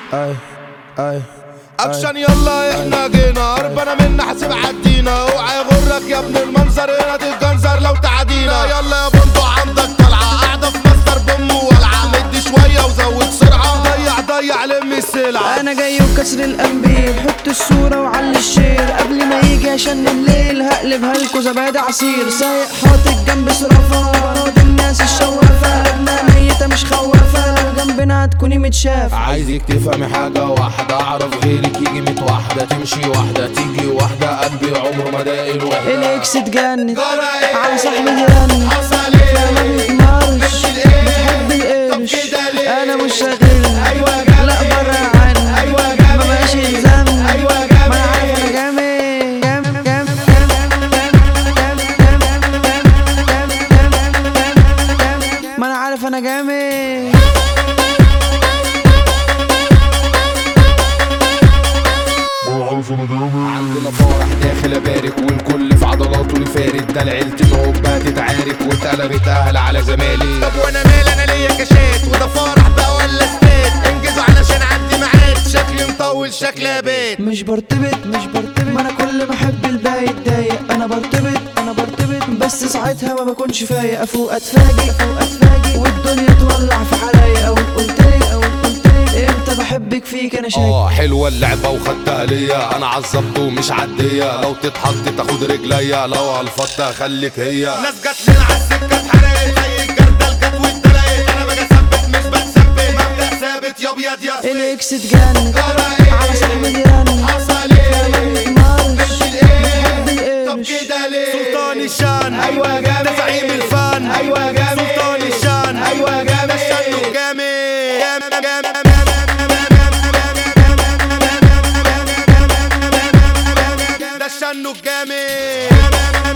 اي اي اكشن يلا احنا جينا هربانة منا حاسب عدينا اوعى يغرك يا ابن المنظر هنا تتجنزر لو تعدينا يلا يا بندق عندك طلعة قاعدة في مستر بوم والعة مد شوية وزود سرعة ضيع ضيع لم السلعة انا جاي وكسر الانبيل حط الصورة وعلي الشير قبل ما يجي عشان الليل هقلبها لكو زبادي عصير سايق حاطط جنب صرافة راضي الناس الشوافة لبنى ميتة مش خوافة لو جنبنا هتكوني متشافة عايزك تفهمي حاجة واحدة اعرف غيرك يجي ميت واحدة تمشي واحدة تيجي واحدة قلبي عمره ما داق الوحدة الاكس اتجنن جرى ايه؟ على صاحبي يرن حصل ايه؟ ما بيتمرش بتحب القرش كده ليه؟ انا مش شاغلني ايوه جامد لا بره عني ايوه جامد ما بقاش يلزمني ايوه جامد ما انا عارف انا جامد جامد جامد ما انا عارف انا جامد عندنا فرح داخل ابارك والكل في عضلاته الفارد ده العيلة الهوبة تتعارك واتقلبت اهل على زمالي طب وانا مال انا ليا كاشات وده فرح بقى ولا استاد انجزوا علشان عندي ميعاد شكلي مطول شكلي بيت مش برتبط مش برتبط ما انا كل ما احب الباقي يتضايق انا برتبط انا برتبط بس ساعتها ما بكونش فايق افوق اتفاجئ افوق اتفاجئ والدنيا تولع في عليا او قلتلك او قلتلك امتى بحبك فيك انا شايف اه حلوة اللعبة وخدتها ليا انا عظبت ومش عدية لو تتحط تاخد رجليا لو الفت خليك هي ناس جت لنا على السكة اتحرقت زي الجردل جت واتدلقت انا باجي اثبت مش بتثبت مبدأ ثابت يا ابيض يا اسود الاكس اتجنن جرى ايه؟ على صاحبي يرن حصل ايه؟ مارش مش ايه؟ طب القرش كده ليه؟ سلطان الشان ايوه جامد ده زعيم الفن ايوه جامد سلطان الشان ايوه جامد ده الشان جامد جامد جامد ده الشنو الجامد